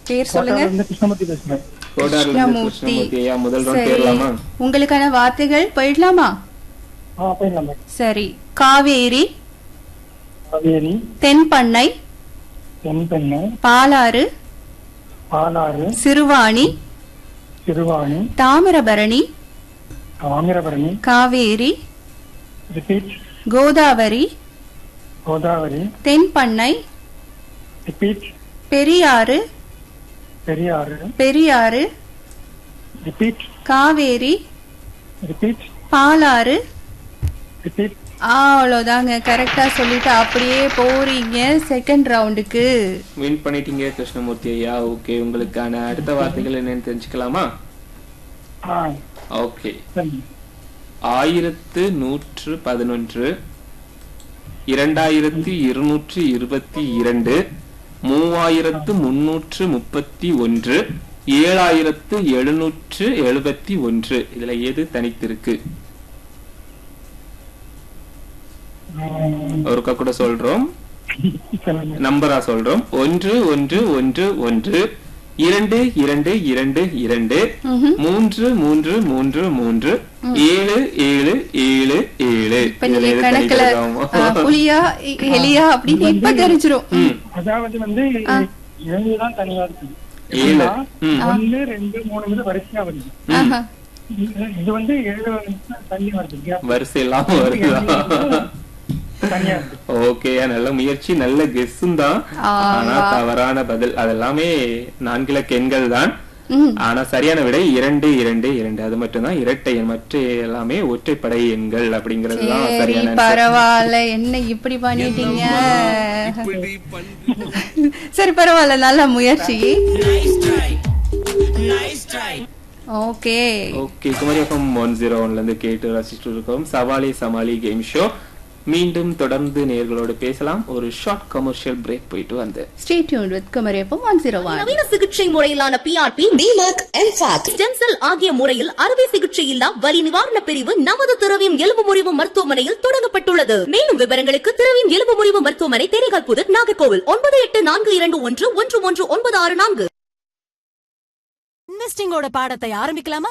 பேர் சொல்லுங்க வந்து கிருஷ்ணமூர்த்தி பேசுறேன் கோடார்ல இருந்து கிருஷ்ணமூர்த்தி கிருஷ்ணமூர்த்தி ஐயா முதல் ரவுண்ட் சரி போயிடலாமா உங்களுக்கான வார்த்தைகள் போயிடலாமா ஆ போயிடலாம் மேம் சரி Kaveri Kaveri Thenpennai Thenpennai Palar Palar Siruvani Siruvani Thamirabarani Thamirabarani Kaveri repeat Godavari Godavari Thenpennai repeat Periyar Periyar Periyar repeat Kaveri repeat Palar repeat ஆ, அவ்வளவுதாங்க கரெக்டா சொல்லிட்டு அப்படியே போறீங்க செகண்ட் ரவுண்டுக்கு வின் பண்ணிட்டீங்க கிருஷ்ணமூர்த்தி ஐயா ஓகே உங்களுக்கான அடுத்த வார்த்தைகள் என்னன்னு தெரிஞ்சுக்கலாமா ஆ ஓகே சரி ஆயிரத்து நூற்று பதினொன்று இரண்டாயிரத்தி இருநூற்று இருபத்தி இரண்டு மூவாயிரத்து முன்னூற்று முப்பத்தி ஒன்று ஏழாயிரத்து எழுநூற்று எழுபத்தி ஒன்று இதுல எது தனித்திருக்கு ஒருக்கா கூட சொல்றோம் சொல்லுங்க நம்பரா சொல்றோம் ஒன்று ஒன்று ஒன்று ஒன்று இரண்டு இரண்டு இரண்டு இரண்டு ம்ஹும். மூன்று மூன்று மூன்று மூன்று ஏழு ஏழு ஏழு ஏழு இப்ப இதுல நீங்க எது கணக்குல தனித்திருக்காமோ? ஆ, புலியா எ- எலியா அப்படின்னு இப்ப தெரிஞ்சிரும் ம், அதாவது வந்து ஏழு தான் தனியா இருக்கு ஏழு ம், ஒன்னு ரெண்டு மூணு வந்து வரிசையா வருது ம். ஆஹா. இது இது வந்து ஏழு நிமிஷம் தள்ளி வருது gap வரிசை இல்லாம வருதா தனியா இருக்கு ஓகே நல்ல முயற்சி நல்ல கெஸ்ஸும் தான் ஆமா. ஆனா தவறான பதில் அதெல்லாமே நான்கிலக்க எண்கள் தான் ம். ஆனா சரியான விடை இரண்டு இரண்டு இரண்டு அது மட்டும்தான் இரட்டை எண் மற்ற எல்லாமே ஒற்றைப்படை எண்கள் அப்படிங்கறதுதான் சரி சரியான answer. பரவாயில்ல என்ன இப்படி பண்ணிட்டீங்க சரி பரவாயில்ல நல்ல முயற்சி okay okay Kumari FM one zero ஒன்ல இருந்து கேட்டு ரசிச்சுட்டு இருக்கோம் சவாலி சமாளி கேம் ஷோ மீண்டும் தொடர்ந்து நேர்களோடு பேசலாம் ஒரு ஷார்ட் கமர்ஷியல் பிரேக் போயிட்டு வந்து ஸ்டே டியூன் வித் குமரியப்பம் ஒன் ஜீரோ ஒன் நவீன சிகிச்சை முறையிலான பிஆர்பி டிமாக் எம்ஃபாக் ஸ்டெம் செல் ஆகிய முறையில் அறுவை சிகிச்சை இல்லா வலி நிவாரண பிரிவு நமது திரவியம் எலும்பு முறிவு மருத்துவமனையில் தொடங்கப்பட்டுள்ளது மேலும் விவரங்களுக்கு திரவியம் எலும்பு முறிவு மருத்துவமனை தேனிகால் புதர் நாகர்கோவில் ஒன்பது எட்டு நான்கு இரண்டு ஒன்று ஒன்று ஒன்று ஒன்பது ஆறு நான்கு இன்வெஸ்டிங்கோட பாடத்தை ஆரம்பிக்கலாமா